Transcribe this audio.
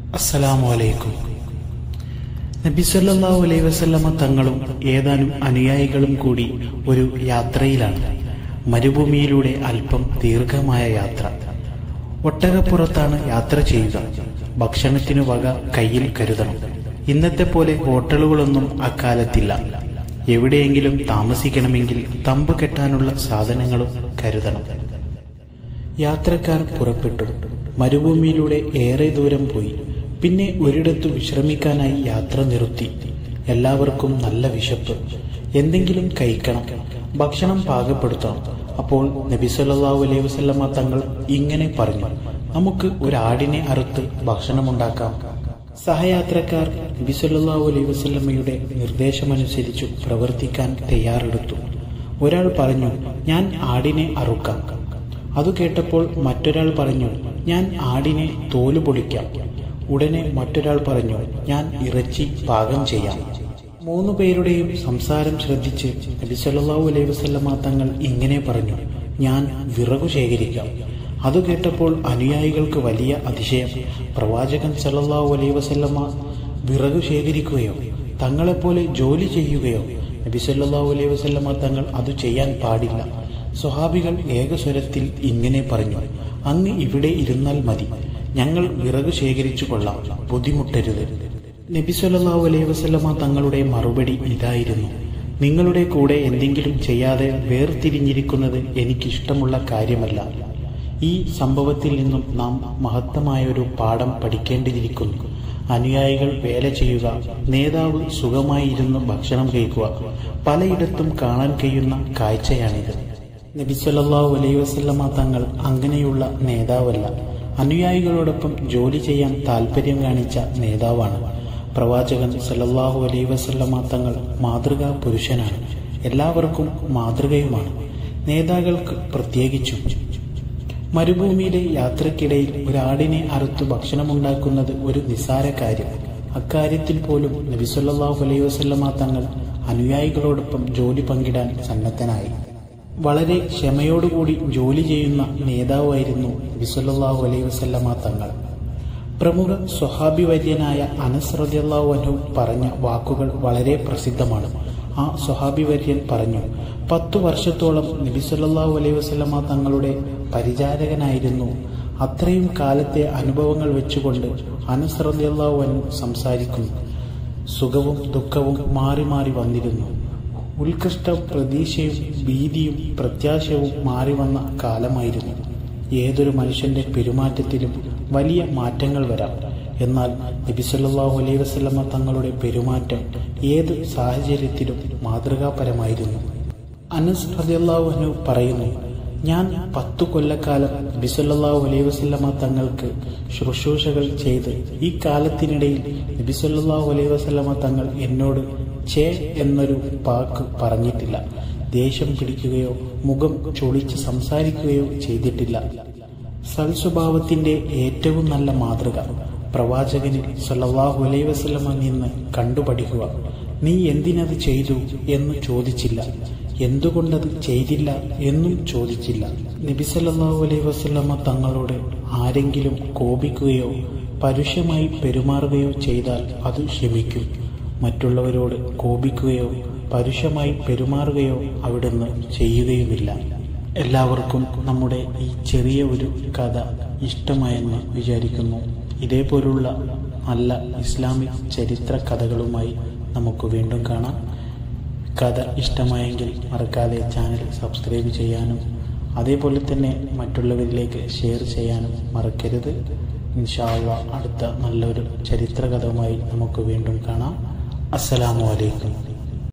അസ്സലാമു അലൈക്കും നബി സല്ലല്ലാഹു അലൈഹി വസല്ലമ തങ്ങളും ഏതാനും അനുയായികളും കൂടി ഒരു യാത്രയിലാണ് മരുഭൂമിയിലൂടെ അല്പം ദീർഘമായ യാത്ര ഒട്ടകപ്പുറത്താണ് യാത്ര ചെയ്യുക ഭക്ഷണത്തിനു വക കയ്യിൽ കരുതണം ഇന്നത്തെ പോലെ ഹോട്ടലുകളൊന്നും അക്കാലത്തില്ല എവിടെയെങ്കിലും താമസിക്കണമെങ്കിൽ തമ്പ് കെട്ടാനുള്ള സാധനങ്ങളും കരുതണം യാത്രക്കാർ പുറപ്പെട്ടു മരുഭൂമിയിലൂടെ ഏറെ ദൂരം പോയി പിന്നെ ഒരിടത്തു വിശ്രമിക്കാനായി യാത്ര നിർത്തി എല്ലാവർക്കും നല്ല വിശപ്പ് എന്തെങ്കിലും കഴിക്കണം ഭക്ഷണം പാകപ്പെടുത്തണം അപ്പോൾ നബി സല്ലല്ലാഹു അലൈഹി വസല്ലമ തങ്ങൾ ഇങ്ങനെ പറഞ്ഞു നമുക്ക് ഒരു ആടിനെ അറുത്ത് ഭക്ഷണമുണ്ടാക്കാം സഹയാത്രക്കാർ നബി സല്ലല്ലാഹു അലൈഹി വസല്ലമയുടെ നിർദ്ദേശമനുസരിച്ചു പ്രവർത്തിക്കാൻ തയ്യാറെടുത്തു ഒരാൾ പറഞ്ഞു ഞാൻ ആടിനെ അറുക്കാം അത് കേട്ടപ്പോൾ മറ്റൊരാൾ പറഞ്ഞു ഞാൻ ആടിനെ തോല് പൊളിക്കാം ഉടനെ മറ്റൊരാൾ പറഞ്ഞു ഞാൻ ഇറച്ചി പാകം ചെയ്യാം മൂന്നു പേരുടെയും സംസാരം ശ്രദ്ധിച്ച് നബി സല്ലല്ലാഹു അലൈഹി വസല്ലമ തങ്ങൾ ഇങ്ങനെ പറഞ്ഞു ഞാൻ വിറകു ശേഖരിക്കാം അത് കേട്ടപ്പോൾ അനുയായികൾക്ക് വലിയ അതിശയം പ്രവാചകൻ സല്ലല്ലാഹു അലൈഹി വസല്ലമ വിറകു ശേഖരിക്കുകയോ തങ്ങളെപ്പോലെ ജോലി ചെയ്യുകയോ നബി സല്ലല്ലാഹു അലൈഹി വസല്ലമ തങ്ങൾ അത് ചെയ്യാൻ പാടില്ല സ്വഹാബികൾ ഏകസ്വരത്തിൽ ഇങ്ങനെ പറഞ്ഞു അങ്ങ് ഇവിടെ ഇരുന്നാൽ മതി ഞങ്ങൾ വിറക് ശേഖരിച്ചു കൊള്ളാം ബുദ്ധിമുട്ടരുത് നബി സല്ലല്ലാഹു അലൈഹി വസല്ലമ തങ്ങളുടെ മറുപടി ഇതായിരുന്നു നിങ്ങളുടെ കൂടെ എന്തെങ്കിലും ചെയ്യാതെ വേർതിരിഞ്ഞിരിക്കുന്നത് എനിക്കിഷ്ടമുള്ള കാര്യമല്ല ഈ സംഭവത്തിൽ നിന്നും നാം മഹത്തമായ ഒരു പാഠം പഠിക്കേണ്ടിയിരിക്കുന്നു അനുയായികൾ വേല ചെയ്യുക നേതാവ് സുഖമായി ഇരുന്ന് ഭക്ഷണം കഴിക്കുക പലയിടത്തും കാണാൻ കഴിയുന്ന കാഴ്ചയാണിത് നബി സല്ലല്ലാഹു അലൈഹി വസല്ലമ തങ്ങൾ അങ്ങനെയുള്ള നേതാവല്ല അനുയായികളോടൊപ്പം ജോലി ചെയ്യാൻ താല്പര്യം കാണിച്ച നേതാവാണ് പ്രവാചകൻ സല്ലല്ലാഹു അലൈഹി വസല്ലമ തങ്ങൾ മാതൃകാ പുരുഷനാണ് എല്ലാവർക്കും മാതൃകയുമാണ് നേതാക്കൾക്ക് പ്രത്യേകിച്ചും മരുഭൂമിയിലെ യാത്രക്കിടയിൽ ഒരാടിനെ അറുത്തു ഭക്ഷണമുണ്ടാക്കുന്നത് ഒരു നിസ്സാര കാര്യം അക്കാര്യത്തിൽ പോലും നബി സല്ലല്ലാഹു അലൈഹി വസല്ലമ തങ്ങൾ അനുയായികളോടൊപ്പം ജോലി പങ്കിടാൻ സന്നദ്ധനായി വളരെ ക്ഷമയോടുകൂടി ജോലി ചെയ്യുന്ന നേതാവായിരുന്നു നബിസല്ലാഹു അലൈഹി വസല്ലമ തങ്ങൾ പ്രമുഖ സ്വഹാബി വര്യനായ അനസ് റളിയല്ലാഹു അൻഹു പറഞ്ഞ വാക്കുകൾ വളരെ പ്രസിദ്ധമാണ് ആ സ്വഹാബി വര്യൻ പറഞ്ഞു പത്തു വർഷത്തോളം നബി സല്ലല്ലാഹു അലൈഹി വസല്ലമ തങ്ങളുടെ പരിചാരകനായിരുന്നു അത്രയും കാലത്തെ അനുഭവങ്ങൾ വെച്ചുകൊണ്ട് അനസ് റളിയല്ലാഹു അൻഹു സംസാരിക്കുന്നു സുഖവും ദുഃഖവും മാറി മാറി വന്നിരുന്നു ഉത്കൃഷ്ട പ്രതീക്ഷയും ഭീതിയും പ്രത്യാശയും മാറി വന്ന കാലമായിരുന്നു ഏതൊരു മനുഷ്യന്റെ പെരുമാറ്റത്തിലും വലിയ മാറ്റങ്ങൾ വരാം എന്നാൽ നബിസല്ലാഹു അലൈഹി വസല്ലമ തങ്ങളുടെ പെരുമാറ്റം ഏത് സാഹചര്യത്തിലും മാതൃകാപരമായിരുന്നു അനസ് റളിയല്ലാഹു പറയുന്നു ഞാൻ പത്തു കൊല്ലക്കാലം നബിസല്ലാഹു അലൈഹി വസല്ലമ തങ്ങൾക്ക് ശുശ്രൂഷകൾ ചെയ്ത് ഈ കാലത്തിനിടയിൽ നബിസല്ലാഹു അലൈഹി വസല്ലമ തങ്ങൾ എന്നോട് ചേ എന്നൊരു വാക്ക് പറഞ്ഞിട്ടില്ല ദേഷ്യം പിടിക്കുകയോ മുഖം ചൊളിച്ച് സംസാരിക്കുകയോ ചെയ്തിട്ടില്ല സൽസ്വഭാവത്തിന്റെ ഏറ്റവും നല്ല മാതൃക പ്രവാചകനിൽ സല്ലല്ലാഹു അലൈഹി വസല്ലമ നിന്ന് കണ്ടുപഠിക്കുക നീ എന്തിനത് ചെയ്തു എന്ന് ചോദിച്ചില്ല എന്തുകൊണ്ടത് ചെയ്തില്ല എന്നും ചോദിച്ചില്ല നബി സല്ലല്ലാഹു അലൈഹി വസല്ലമ തങ്ങളോട് ആരെങ്കിലും കോപിക്കുകയോ പരുഷമായി പെരുമാറുകയോ ചെയ്താൽ അത് ക്ഷമിക്കും മറ്റുള്ളവരോട് കോപിക്കുകയോ പരുഷമായി പെരുമാറുകയോ അവിടുന്ന് ചെയ്യുകയുമില്ല എല്ലാവർക്കും നമ്മുടെ ഈ ചെറിയ ഒരു കഥ ഇഷ്ടമായെന്ന് വിചാരിക്കുന്നു ഇതേപോലുള്ള നല്ല ഇസ്ലാമിക് ചരിത്ര കഥകളുമായി നമുക്ക് വീണ്ടും കാണാം കഥ ഇഷ്ടമായെങ്കിൽ മറക്കാതെ ചാനൽ സബ്സ്ക്രൈബ് ചെയ്യാനും അതേപോലെ തന്നെ മറ്റുള്ളവരിലേക്ക് ഷെയർ ചെയ്യാനും മറക്കരുത് ഇൻഷാള്ള അടുത്ത നല്ലൊരു ചരിത്ര കഥയുമായി നമുക്ക് വീണ്ടും കാണാം അസ്സലാമു അലൈക്കും